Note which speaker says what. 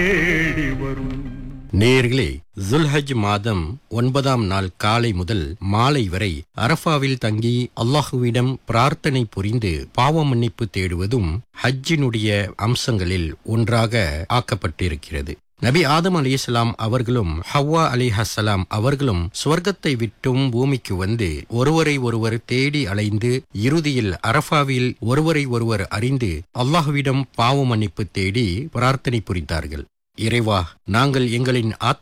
Speaker 1: தேடி வரும்
Speaker 2: நேர்களே ஜுல்ஹஜ் மாதம் ஒன்பதாம் நாள் காலை முதல் மாலை வரை அரஃபாவில் தங்கி அல்லாஹுவிடம் பிரார்த்தனை புரிந்து பாவ மன்னிப்பு தேடுவதும் ஹஜ்ஜினுடைய அம்சங்களில் ஒன்றாக ஆக்கப்பட்டிருக்கிறது நபி ஆதம் அலிஸ்லாம் அவர்களும் ஹவ்வா அலிஹசலாம் அவர்களும் சுவர்க்கத்தை விட்டும் பூமிக்கு வந்து ஒருவரை ஒருவர் தேடி அலைந்து இறுதியில் அரஃபாவில் ஒருவரை ஒருவர் அறிந்து அல்லாஹுவிடம் பாவ மன்னிப்பு தேடி பிரார்த்தனை புரிந்தார்கள் இறைவா நாங்கள் எங்களின் ஆத்